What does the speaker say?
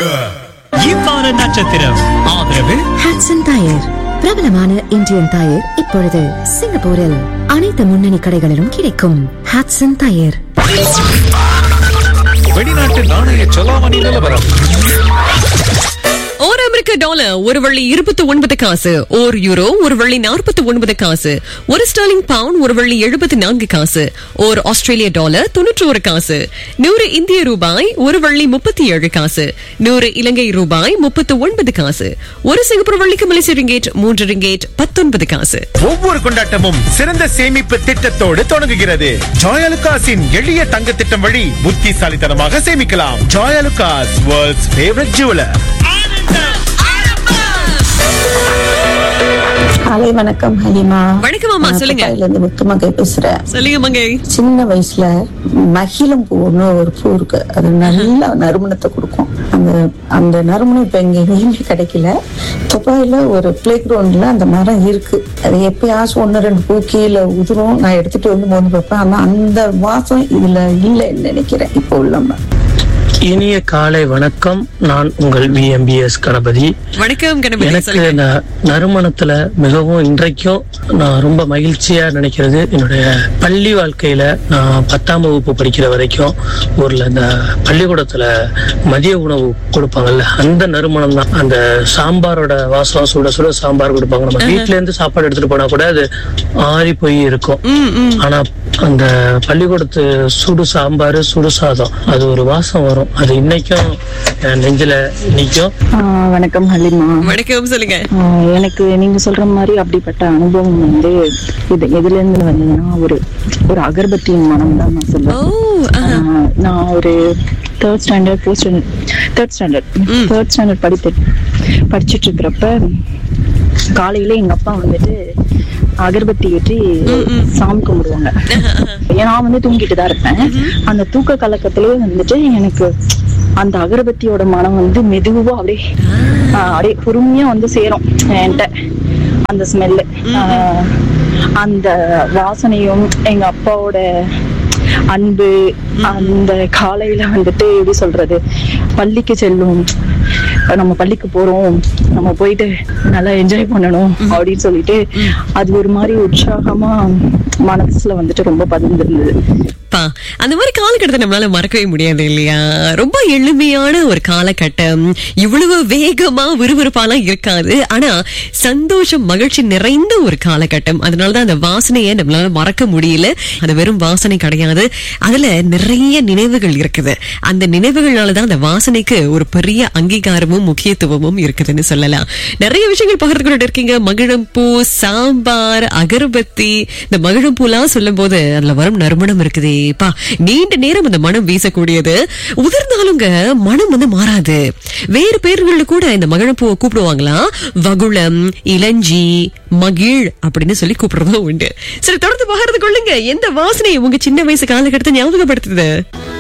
இவ்வார நட்சத்திரம் ஆதரவு ஹாட்சன் டயர் பிரபலமான இந்தியன் டயர் இப்பொழுது சிங்கப்பூரில் அனைத்து முன்னணி கடைகளிலும் கிடைக்கும் ஹாட்சன் டயர் வெளிநாட்டு நாணய செலாவணி நிலவரம் ஒரு அமெரிக்க டாலர் ஒரு வள்ளி இருபத்தி ஒன்பது காசு ஒரு யூரோ ஒரு வள்ளி நாற்பத்தி ஒன்பது காசு ஒரு ஸ்டர்லிங் பவுண்ட் ஒரு வள்ளி எழுபத்தி நான்கு காசு ஒரு ஆஸ்திரேலிய டாலர் தொன்னூற்றி ஒரு காசு நூறு இந்திய ரூபாய் ஒரு வள்ளி முப்பத்தி ஏழு காசு நூறு இலங்கை ரூபாய் முப்பத்தி ஒன்பது காசு ஒரு சிங்கப்பூர் வள்ளிக்கு மலேசிய ரிங்கேட் மூன்று ரிங்கேட் பத்தொன்பது காசு ஒவ்வொரு கொண்டாட்டமும் சிறந்த சேமிப்பு திட்டத்தோடு தொடங்குகிறது ஜாயலுகாஸின் எளிய தங்க திட்டம் வழி புத்திசாலித்தனமாக சேமிக்கலாம் ஜாயலுகாஸ் வேர்ல்ட்ஸ் ஃபேவரட் ஜுவலர் காலை வணக்கம் ஹலிமா வணக்கம் அம்மா, நான் சொல்லுங்க. பப்பாயில இருந்து முத்துமகை பேசுறேன் சொல்லுங்க மங்கை சின்ன வயசுல மகிழம் பூன்னு ஒரு பூ இருக்கு அது நல்ல நறுமணத்தை கொடுக்கும் அந்த அந்த நறுமணம் இப்ப எங்க எங்கேயுமே கிடைக்கல துபாயில ஒரு பிளே கிரவுண்ட்ல அந்த மரம் இருக்கு அது எப்பயாச்சும் ஒன்னு ரெண்டு பூ கீழே உதிரும் நான் எடுத்துட்டு வந்து மோந்து பார்ப்பேன் ஆனா அந்த வாசம் இதுல இல்லைன்னு நினைக்கிறேன் இப்போ உள்ள இனிய காலை வணக்கம் நான் உங்கள் விஎம்பிஎஸ் கணபதி வணக்கம் கணபதி எனக்கு சொல்லுங்க இந்த நறுமணத்துல மிகவும் இன்றைக்கும் நான் ரொம்ப மகிழ்ச்சியா நினைக்கிறது என்னுடைய பள்ளி வாழ்க்கையில நான் பத்தாம் வகுப்பு படிக்கிற வரைக்கும் ஊர்ல இந்த பள்ளிக்கூடத்துல மதிய உணவு கொடுப்பாங்கல்ல அந்த நறுமணம் தான் அந்த சாம்பாரோட வாசம் சுட சுட சாம்பார் கொடுப்பாங்க நம்ம வீட்ல இருந்து சாப்பாடு எடுத்துட்டு போனா கூட அது ஆறி போய் இருக்கும் ஆனா அந்த பள்ளிக்கூடத்து சுடு சாம்பார் சுடு சாதம் அது ஒரு வாசம் வரும் அது இன்னைக்கும் என் நெஞ்சில நிக்கும் ஆஹ் வணக்கம் ஹலிமா வணக்கம் சொல்லுங்க ஆஹ் எனக்கு நீங்க சொல்ற மாதிரி அப்படிப்பட்ட அனுபவம் வந்து இது எதுல இருந்து வந்ததுன்னா ஒரு ஒரு அகர்பத்தியின் மனம் தான் நான் ஓ சொல்லுவேன் ஆஹா. ஆஹ் நான் ஒரு third standard fourth standard third standard third standard படித்து படிச்சிட்டு இருக்கிறப்ப காலையில எங்க அப்பா வந்துட்டு அகர்பத்தி ஏற்றி சாமி கும்பிடுவாங்க நான் வந்து தூங்கிட்டு தான் இருப்பேன் அந்த தூக்க கலக்கத்திலேயே வந்துட்டு எனக்கு அந்த அகர்பத்தியோட மனம் வந்து மெதுவா அப்படியே ஆஹ் அப்படியே பொறுமையா வந்து சேரும் என்கிட்ட அந்த ஸ்மெல்லு அந்த வாசனையும் எங்க அப்பாவோட அன்பு அந்த காலையில வந்துட்டு எப்படி சொல்றது பள்ளிக்கு செல்லும் நம்ம பள்ளிக்கு போறோம் நம்ம போயிட்டு நல்லா என்ஜாய் பண்ணணும் அப்படின்னு சொல்லிட்டு அது ஒரு மாதிரி உற்சாகமா மனசுல வந்துட்டு ரொம்ப பதிந்திருந்தது அப்பா, அந்த மாதிரி காலகட்டத்தை நம்மளால மறக்கவே முடியாது இல்லையா ரொம்ப எளிமையான ஒரு காலகட்டம் இவ்வளவு வேகமா விறுவிறுப்பாலாம் இருக்காது ஆனா சந்தோஷம் மகிழ்ச்சி நிறைந்த ஒரு காலகட்டம் அதனாலதான் அந்த வாசனையை நம்மளால மறக்க முடியல அது வெறும் வாசனை கிடையாது அதுல நிறைய நினைவுகள் இருக்குது அந்த நினைவுகள்னாலதான் அந்த வாசனைக்கு ஒரு பெரிய அங்கீகாரமும் முக்கியத்துவமும் இருக்குதுன்னு சொல்லலாம் நிறைய விஷயங்கள் பகிர்ந்து கொண்டு இருக்கீங்க மகிழம்பூ சாம்பார் அகர்பத்தி இந்த மகிழம்பூலாம் சொல்லும் போது அதுல வரும் நறுமணம் இருக்குதே பா நீண்ட நேரம் அந்த மனம் வீசக்கூடியது உதிர்ந்தாலுங்க மனம் வந்து மாறாது வேறு பேர்கள்ல கூட இந்த மகிழம்பூவை கூப்பிடுவாங்களாம் வகுளம் இளஞ்சி மகிழ் அப்படின்னு சொல்லி கூப்பிடுறதும் உண்டு சரி தொடர்ந்து பகிர்ந்து கொள்ளுங்க எந்த வாசனை உங்க சின்ன வயசு காலகட்டத்தை ஞாபகப்படுத்துது